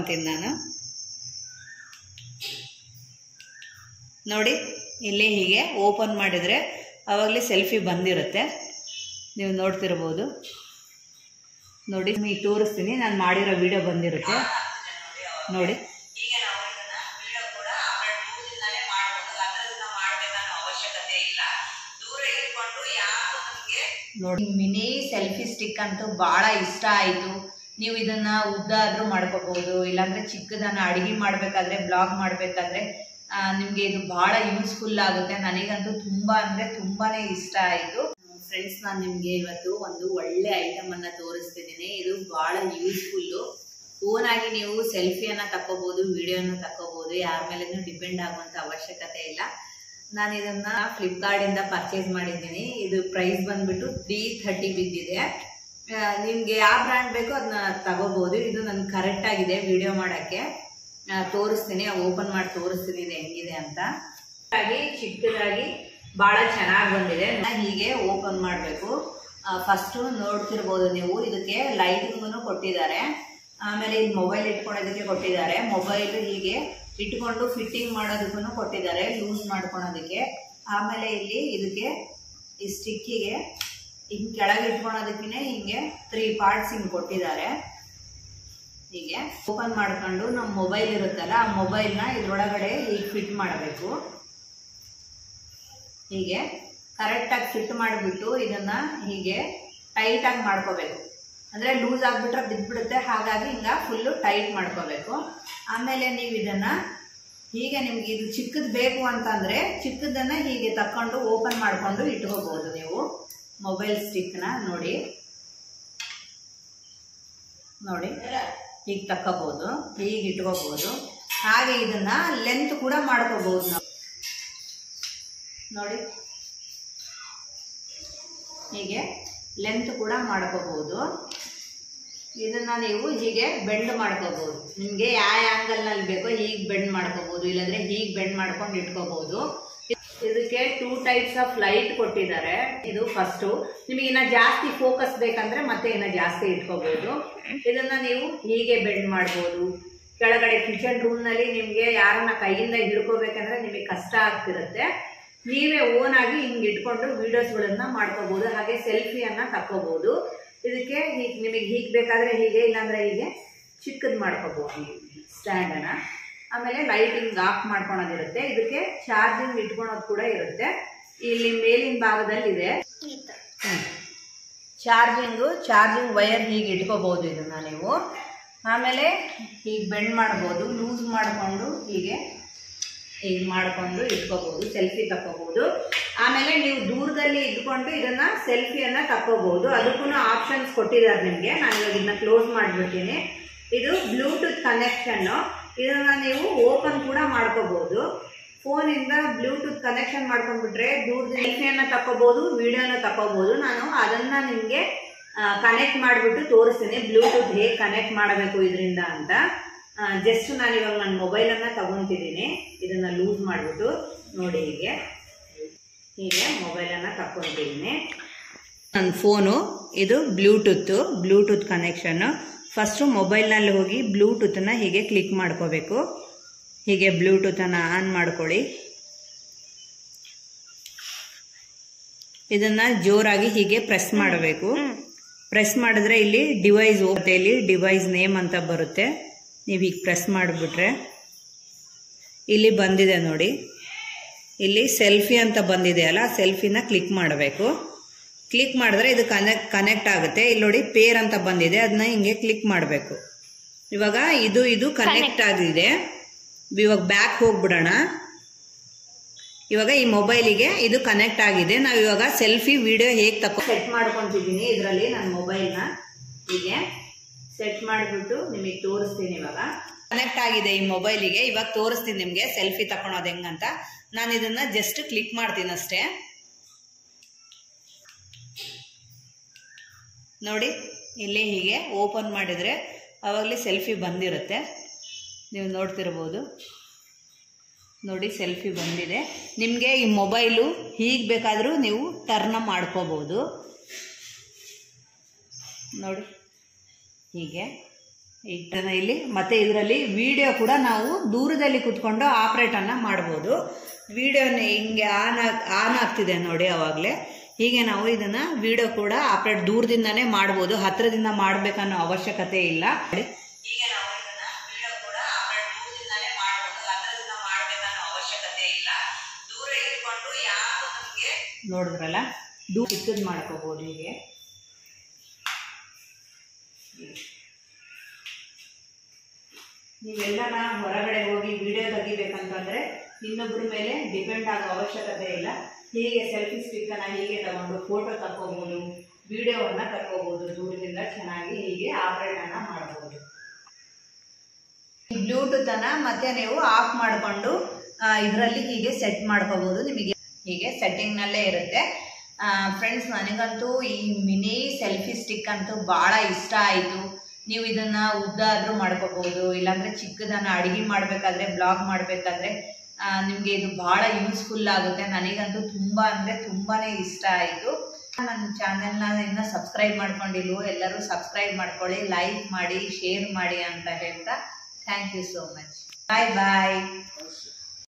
ಮಾಡ್ತೀನಿ ನಾನು ನೋಡಿ ಇಲ್ಲಿ ಹೀಗೆ ಓಪನ್ ಮಾಡಿದರೆ ಆವಾಗಲೇ ಸೆಲ್ಫಿ ಬಂದಿರುತ್ತೆ ನೀವು ನೋಡ್ತಿರ್ಬೋದು ನೋಡಿ ನಿಮಗೆ ತೋರಿಸ್ತೀನಿ ನಾನು ಮಾಡಿರೋ ವಿಡಿಯೋ ಬಂದಿರುತ್ತೆ ನೋಡಿ ಈಗ ನಾವು ಇದನ್ನ ವಿಡಿಯೋ ಕೂಡ ಆಮೇಲೆ ದೂರದಿಂದಲೇ ಮಾಡ್ಬೋದು ಹತ್ರದಿಂದ ಮಾಡ್ಬೇಕನ್ನೋ ಅವಶ್ಯಕತೆ ಇಲ್ಲ ದೂರ ಇಟ್ಕೊಂಡು ಯಾರು ನಮಗೆ ನೋಡಿ ಮಿನಿ ಸೆಲ್ಫಿ ಸ್ಟಿಕ್ ಅಂತೂ ಬಹಳ ಇಷ್ಟ ಆಯಿತು ನೀವು ಇದನ್ನ ಉದ್ದ ಆದ್ರೂ ಮಾಡ್ಕೋಬಹುದು ಇಲ್ಲಾಂದ್ರೆ ಚಿಕ್ಕದನ್ನ ಅಡಿಗೆ ಮಾಡ್ಬೇಕಾದ್ರೆ ಬ್ಲಾಗ್ ಮಾಡ್ಬೇಕಾದ್ರೆ ಆ, ನಿಮ್ಗೆ ಇದು ಬಹಳ ಯೂಸ್ಫುಲ್ ಆಗುತ್ತೆ ನನಗಂತೂ ತುಂಬಾ ಅಂದ್ರೆ ತುಂಬಾನೇ ಇಷ್ಟ ಆಯಿತು ಫ್ರೆಂಡ್ಸ್ ನಾನು ನಿಮಗೆ ಇವತ್ತು ಒಂದು ಒಳ್ಳೆ ಐಟಮ್ ಅನ್ನ ತೋರಿಸ್ತಿದ್ದೀನಿ ಇದು ಬಹಳ ಯೂಸ್ಫುಲ್ಲು ಫೋನ್ ಆಗಿ ನೀವು ಸೆಲ್ಫಿಯನ್ನ ತಕ್ಕೋಬಹುದು ವಿಡಿಯೋನ ತಕ್ಕೋಬಹುದು ಯಾರ ಮೇಲೇನು ಡಿಪೆಂಡ್ ಆಗುವಂತ ಅವಶ್ಯಕತೆ ಇಲ್ಲ ನಾನು ಇದನ್ನ ಫ್ಲಿಪ್ಕಾರ್ಟ್ ಇಂದ ಪರ್ಚೇಸ್ ಮಾಡಿದ್ದೀನಿ ಇದು ಪ್ರೈಸ್ ಬಂದ್ಬಿಟ್ಟು ತ್ರೀ ಥರ್ಟಿ ಬಿದ್ದಿದೆ ಆ, ನಿಮ್ಗೆ ಯಾವ ಬ್ರ್ಯಾಂಡ್ ಬೇಕೋ ಅದನ್ನ ತಗೋಬಹುದು ಇದು ನನ್ಗೆ ಕರೆಕ್ಟ್ ಆಗಿದೆ ವಿಡಿಯೋ ಮಾಡಕ್ಕೆ ಆ, ತೋರಿಸ್ತೀನಿ ಓಪನ್ ಮಾಡಿ ತೋರಿಸ್ತೀನಿ ಇದು ಹೆಂಗಿದೆ ಅಂತ ಹಾಗೆ ಚಿಕ್ಕದಾಗಿ ಬಹಳ ಚೆನ್ನಾಗಿ ಬಂದಿದೆ ನಾನ್ ಹೀಗೆ ಓಪನ್ ಮಾಡಬೇಕು ಫಸ್ಟು ನೋಡ್ತಿರ್ಬೋದು ನೀವು ಇದಕ್ಕೆ ಲೈಟಿಂಗನ್ನು ಕೊಟ್ಟಿದ್ದಾರೆ ಆಮೇಲೆ ಇಲ್ಲಿ ಮೊಬೈಲ್ ಇಟ್ಕೊಳ್ಳೋದಕ್ಕೆ ಕೊಟ್ಟಿದ್ದಾರೆ ಮೊಬೈಲ್ ಹೀಗೆ ಇಟ್ಕೊಂಡು ಫಿಟ್ಟಿಂಗ್ ಮಾಡೋದಕ್ಕೂ ಕೊಟ್ಟಿದ್ದಾರೆ ಯೂಸ್ ಮಾಡ್ಕೊಳೋದಕ್ಕೆ ಆಮೇಲೆ ಇಲ್ಲಿ ಇದಕ್ಕೆ ಈ ಸ್ಟಿಕ್ಕಿಗೆ ಹಿಂಗೆ ಕೆಳಗೆ ಇಟ್ಕೊಳೋದಕ್ಕೆ ಹಿಂಗೆ ತ್ರೀ ಪಾರ್ಟ್ಸ್ ಹಿಂಗೆ ಕೊಟ್ಟಿದ್ದಾರೆ ಹೀಗೆ ಓಪನ್ ಮಾಡ್ಕೊಂಡು ನಮ್ಮ ಮೊಬೈಲ್ ಇರುತ್ತಲ್ಲ ಆ ಮೊಬೈಲ್ನ ಇದ್ರೊಳಗಡೆ ಹೀಗೆ ಫಿಟ್ ಮಾಡಬೇಕು ಹೀಗೆ ಕರೆಕ್ಟಾಗಿ ಫಿಟ್ ಮಾಡಿಬಿಟ್ಟು ಇದನ್ನ ಹೀಗೆ ಟೈಟಾಗಿ ಮಾಡ್ಕೋಬೇಕು ಅಂದರೆ ಲೂಸ್ ಆಗಿಬಿಟ್ರೆ ಬಿದ್ದುಬಿಡುತ್ತೆ ಹಾಗಾಗಿ ಹಿಂಗೆ ಫುಲ್ಲು ಟೈಟ್ ಮಾಡ್ಕೋಬೇಕು ಆಮೇಲೆ ನೀವು ಇದನ್ನ ಹೀಗೆ ನಿಮ್ಗೆ ಇದು ಚಿಕ್ಕದು ಬೇಕು ಅಂತಂದರೆ ಚಿಕ್ಕದನ್ನು ಹೀಗೆ ತಕ್ಕೊಂಡು ಓಪನ್ ಮಾಡಿಕೊಂಡು ಇಟ್ಕೋಬಹುದು ನೀವು ಮೊಬೈಲ್ ಸ್ಟಿಕ್ನ ನೋಡಿ ನೋಡಿ ಹೀಗೆ ತಕ್ಕೋಬಹುದು ಹೀಗೆ ಇಟ್ಕೋಬಹುದು ಹಾಗೆ ಇದನ್ನ ಲೆಂತ್ ಕೂಡ ಮಾಡ್ಕೋಬಹುದು ನಾವು ನೋಡಿ ಹೀಗೆ ಲೆಂತ್ ಕೂಡ ಮಾಡ್ಕೋಬಹುದು ಇದನ್ನ ನೀವು ಹೀಗೆ ಬೆಂಡ್ ಮಾಡ್ಕೋಬಹುದು ನಿಮಗೆ ಯಾವ ಆ್ಯಂಗಲ್ನಲ್ಲಿ ಬೇಕೋ ಹೀಗೆ ಬೆಂಡ್ ಮಾಡ್ಕೋಬಹುದು ಇಲ್ಲಾಂದ್ರೆ ಹೀಗೆ ಬೆಂಡ್ ಮಾಡ್ಕೊಂಡು ಇಟ್ಕೋಬಹುದು ಇದಕ್ಕೆ ಟೂ ಟೈಪ್ಸ್ ಆಫ್ ಲೈಟ್ ಕೊಟ್ಟಿದ್ದಾರೆ ಇದು ಫಸ್ಟು ನಿಮಗೆ ಇನ್ನ ಜಾಸ್ತಿ ಫೋಕಸ್ ಬೇಕಂದ್ರೆ ಮತ್ತೆ ಇನ್ನ ಜಾಸ್ತಿ ಇಟ್ಕೋಬಹುದು ಇದನ್ನ ನೀವು ಹೀಗೆ ಬೆಂಡ್ ಮಾಡ್ಬೋದು ಕೆಳಗಡೆ ಕಿಚನ್ ರೂಮ್ನಲ್ಲಿ ನಿಮಗೆ ಯಾರನ್ನ ಕೈಯಿಂದ ಹಿಡ್ಕೋಬೇಕಂದ್ರೆ ನಿಮಗೆ ಕಷ್ಟ ಆಗ್ತಿರುತ್ತೆ ನೀವೇ ಓನ್ ಆಗಿ ಹಿಂಗೆ ಇಟ್ಕೊಂಡು ವಿಡಿಯೋಸ್ಗಳನ್ನ ಮಾಡ್ಕೋಬಹುದು ಹಾಗೆ ಸೆಲ್ಫಿಯನ್ನ ತಕ್ಕೋಬಹುದು ಇದಕ್ಕೆ ಹೀಗೆ ನಿಮಗೆ ಹೀಗೆ ಬೇಕಾದ್ರೆ ಹೀಗೆ ಇಲ್ಲಾಂದ್ರೆ ಹೀಗೆ ಚಿಕ್ಕದು ಮಾಡ್ಕೋಬಹುದು ಸ್ಟ್ಯಾಂಡನ್ನ ಆಮೇಲೆ ಲೈಟಿಂಗ್ ಆಫ್ ಮಾಡ್ಕೊಳೋದಿರುತ್ತೆ ಇದಕ್ಕೆ ಚಾರ್ಜಿಂಗ್ ಇಟ್ಕೊಳೋದು ಕೂಡ ಇರುತ್ತೆ ಇಲ್ಲಿ ಮೇಲಿನ ಭಾಗದಲ್ಲಿ ಇದೆ ಚಾರ್ಜಿಂಗು ಚಾರ್ಜಿಂಗ್ ವೈರ್ ಹೀಗೆ ಇಟ್ಕೋಬಹುದು ಇದನ್ನ ನೀವು ಆಮೇಲೆ ಹೀಗೆ ಬೆಂಡ್ ಮಾಡ್ಬೋದು ಲೂಸ್ ಮಾಡಿಕೊಂಡು ಹೀಗೆ ಹೀಗೆ ಮಾಡಿಕೊಂಡು ಇಟ್ಕೋಬಹುದು ಸೆಲ್ಫಿ ತಕ್ಕೋಬಹುದು ಆಮೇಲೆ ನೀವು ದೂರದಲ್ಲಿ ಇದ್ಕೊಂಡು ಇದನ್ನ ಸೆಲ್ಫಿಯನ್ನ ತಕ್ಕೋಬಹುದು ಅದಕ್ಕೂ ಆಪ್ಷನ್ಸ್ ಕೊಟ್ಟಿದ್ದಾರೆ ನಿಮಗೆ ನಾನು ಇವಾಗ ಇದನ್ನ ಕ್ಲೋಸ್ ಮಾಡಿಬಿಡ್ತೀನಿ ಇದು ಬ್ಲೂಟೂತ್ ಕನೆಕ್ಷನ್ನು ಇದನ್ನ ನೀವು ಓಪನ್ ಕೂಡ ಮಾಡ್ಕೋಬಹುದು ಫೋನಿಂದ ಬ್ಲೂಟೂತ್ ಕನೆಕ್ಷನ್ ಮಾಡ್ಕೊಂಡ್ಬಿಟ್ರೆ ದೂರದ ಸೆಲ್ಫಿಯನ್ನ ತಕ್ಕೋಬಹುದು ವಿಡಿಯೋನ ತಕ್ಕೋಬಹುದು ನಾನು ಅದನ್ನ ನಿಮಗೆ ಕನೆಕ್ಟ್ ಮಾಡಿಬಿಟ್ಟು ತೋರಿಸ್ತೀನಿ ಬ್ಲೂಟೂತ್ ಹೇಗೆ ಕನೆಕ್ಟ್ ಮಾಡಬೇಕು ಇದರಿಂದ ಅಂತ ಜಸ್ಟ್ ನಾನು ಇವಾಗ ನನ್ನ ಮೊಬೈಲನ್ನು ತಗೊತಿದ್ದೀನಿ ಇದನ್ನ ಲೂಸ್ ಮಾಡಿಬಿಟ್ಟು ನೋಡಿ ಹೀಗೆ ಹೀಗೆ ಮೊಬೈಲನ್ನು ತಗೊತಿದ್ದೀನಿ ನನ್ನ ಫೋನು ಇದು ಬ್ಲೂಟೂತ್ ಬ್ಲೂಟೂತ್ ಕನೆಕ್ಷನ್ನು ಫಸ್ಟು ಮೊಬೈಲ್ನಲ್ಲಿ ಹೋಗಿ ಬ್ಲೂಟೂತನ್ನು ಹೀಗೆ ಕ್ಲಿಕ್ ಮಾಡ್ಕೋಬೇಕು ಹೀಗೆ ಬ್ಲೂಟೂತನ್ನು ಆನ್ ಮಾಡ್ಕೊಳ್ಳಿ ಇದನ್ನ ಜೋರಾಗಿ ಹೀಗೆ ಪ್ರೆಸ್ ಮಾಡಬೇಕು ಪ್ರೆಸ್ ಮಾಡಿದ್ರೆ ಇಲ್ಲಿ ಡಿವೈಸ್ ಹೋಗುತ್ತೆ ಇಲ್ಲಿ ಡಿವೈಸ್ ನೇಮ್ ಅಂತ ಬರುತ್ತೆ ನೀವು ಹೀಗೆ ಪ್ರೆಸ್ ಮಾಡಿಬಿಟ್ರೆ ಇಲ್ಲಿ ಬಂದಿದೆ ನೋಡಿ ಇಲ್ಲಿ ಸೆಲ್ಫಿ ಅಂತ ಬಂದಿದೆ ಅಲ್ಲ ಸೆಲ್ಫಿನ ಕ್ಲಿಕ್ ಮಾಡಬೇಕು ಕ್ಲಿಕ್ ಮಾಡಿದ್ರೆ ಇದು ಕನೆಕ್ಟ್ ಕನೆಕ್ಟ್ ಆಗುತ್ತೆ ಇಲ್ಲಿ ನೋಡಿ ಪೇರ್ ಅಂತ ಬಂದಿದೆ ಅದನ್ನ ಹಿಂಗೆ ಕ್ಲಿಕ್ ಮಾಡಬೇಕು ಇವಾಗ ಇದು ಇದು ಕನೆಕ್ಟ್ ಆಗಿದೆ ಇವಾಗ ಬ್ಯಾಕ್ ಹೋಗ್ಬಿಡೋಣ ಇವಾಗ ಈ ಮೊಬೈಲಿಗೆ ಇದು ಕನೆಕ್ಟ್ ಆಗಿದೆ ನಾವು ಇವಾಗ ಸೆಲ್ಫಿ ವಿಡಿಯೋ ಹೇಗೆ ತಕೊ ಸೆಟ್ ಮಾಡ್ಕೊತಿದ್ದೀನಿ ಇದರಲ್ಲಿ ನನ್ನ ಮೊಬೈಲ್ನ ಹೀಗೆ ಸೆಟ್ ಮಾಡಿಬಿಟ್ಟು ನಿಮಗೆ ತೋರಿಸ್ತೀನಿ ಇವಾಗ ಕನೆಕ್ಟ್ ಆಗಿದೆ ಈ ಮೊಬೈಲಿಗೆ ಇವಾಗ ತೋರಿಸ್ತೀನಿ ನಿಮಗೆ ಸೆಲ್ಫಿ ತಗೊಳೋದು ಹೆಂಗಂತ ನಾನು ಇದನ್ನ ಜಸ್ಟ್ ಕ್ಲಿಕ್ ಮಾಡ್ತೀನಿ ಅಷ್ಟೇ ನೋಡಿ ಇಲ್ಲಿ ಹೀಗೆ ಓಪನ್ ಮಾಡಿದರೆ ಆವಾಗಲೇ ಸೆಲ್ಫಿ ಬಂದಿರುತ್ತೆ ನೀವು ನೋಡ್ತಿರ್ಬೋದು ನೋಡಿ ಸೆಲ್ಫಿ ಬಂದಿದೆ ನಿಮಗೆ ಈ ಮೊಬೈಲು ಹೀಗೆ ಬೇಕಾದರೂ ನೀವು ಟರ್ನ ಮಾಡ್ಕೋಬೋದು ನೋಡಿ ಹೀಗೆ ಇದನ್ನ ಇಲ್ಲಿ ಮತ್ತೆ ಇದರಲ್ಲಿ ವಿಡಿಯೋ ಕೂಡ ನಾವು ದೂರದಲ್ಲಿ ಕುತ್ಕೊಂಡು ಆಪ್ರೇಟನ್ನು ಮಾಡ್ಬೋದು ವಿಡಿಯೋನ ಹಿಂಗೆ ಆನ್ ಆಗ್ ಆನ್ ಆಗ್ತಿದೆ ನೋಡಿ ಅವಾಗಲೇ ಹೀಗೆ ನಾವು ಇದನ್ನು ವಿಡಿಯೋ ಕೂಡ ಆಪ್ರೇಟ್ ದೂರದಿಂದನೇ ಮಾಡ್ಬೋದು ಹತ್ತಿರದಿಂದ ಮಾಡಬೇಕನ್ನೋ ಅವಶ್ಯಕತೆ ಇಲ್ಲ ಹೀಗೆ ನಾವು ಇದನ್ನ ವಿಡಿಯೋ ಕೂಡ ಆಪ್ರೇಟ್ ದೂರದಿಂದನೇ ಮಾಡ್ಬೋದು ಹತ್ತಿರದಿಂದ ಮಾಡಬೇಕನ್ನೋ ಅವಶ್ಯಕತೆ ಇಲ್ಲ ದೂರ ಇಟ್ಕೊಂಡು ಯಾರು ನಮಗೆ ನೋಡಿದ್ರಲ್ಲ ದೂರ ಚಿಕ್ಕದು ಮಾಡ್ಕೋಬೋದು ಹೀಗೆ ನೀವೆಲ್ಲನ ಹೊರಗಡೆ ಹೋಗಿ ವಿಡಿಯೋ ತೆಗಿಬೇಕಂತಂದ್ರೆ ಇನ್ನೊಬ್ಬರ ಮೇಲೆ ಡಿಪೆಂಡ್ ಆಗೋ ಅವಶ್ಯಕತೆ ಇಲ್ಲ ಹೀಗೆ ಸೆಲ್ಫಿ ಸ್ಟಿಕ್ಕನ್ನು ಹೀಗೆ ತಗೊಂಡು ಫೋಟೋ ತಕ್ಕೋಬೋದು ವಿಡಿಯೋವನ್ನು ತಕ್ಕೋಬೋದು ದೂರದಿಂದ ಚೆನ್ನಾಗಿ ಹೀಗೆ ಆಪರೇಟನ್ನು ಮಾಡ್ಬೋದು ಈ ಬ್ಲೂಟೂತ್ ಅನ್ನ ಮತ್ತೆ ನೀವು ಆಫ್ ಮಾಡಿಕೊಂಡು ಇದರಲ್ಲಿ ಹೀಗೆ ಸೆಟ್ ಮಾಡ್ಕೋಬಹುದು ನಿಮಗೆ ಹೀಗೆ ಸೆಟ್ಟಿಂಗ್ ನಲ್ಲೇ ಇರುತ್ತೆ ಫ್ರೆಂಡ್ಸ್ ನನಗಂತೂ ಈ ಮಿನಿ ಸೆಲ್ಫಿ ಸ್ಟಿಕ್ ಅಂತೂ ಭಾಳ ಇಷ್ಟ ಆಯಿತು ನೀವು ಇದನ್ನ ಉದ್ದಾದ್ರೂ ಮಾಡ್ಕೋಬಹುದು ಇಲ್ಲಾಂದ್ರೆ ಚಿಕ್ಕದನ್ನ ಅಡಿಗೆ ಮಾಡಬೇಕಾದ್ರೆ ಬ್ಲಾಗ್ ಮಾಡಬೇಕಾದ್ರೆ ನಿಮಗೆ ಇದು ಭಾಳ ಯೂಸ್ಫುಲ್ ಆಗುತ್ತೆ ನನಗಂತೂ ತುಂಬ ಅಂದರೆ ತುಂಬಾನೇ ಇಷ್ಟ ಆಯಿತು ನನ್ನ ಚಾನೆಲ್ನ ಇನ್ನು ಸಬ್ಸ್ಕ್ರೈಬ್ ಮಾಡ್ಕೊಂಡಿಲ್ವೋ ಎಲ್ಲರೂ ಸಬ್ಸ್ಕ್ರೈಬ್ ಮಾಡ್ಕೊಳ್ಳಿ ಲೈಕ್ ಮಾಡಿ ಶೇರ್ ಮಾಡಿ ಅಂತ ಹೇಳ್ತಾ thank you so much bye bye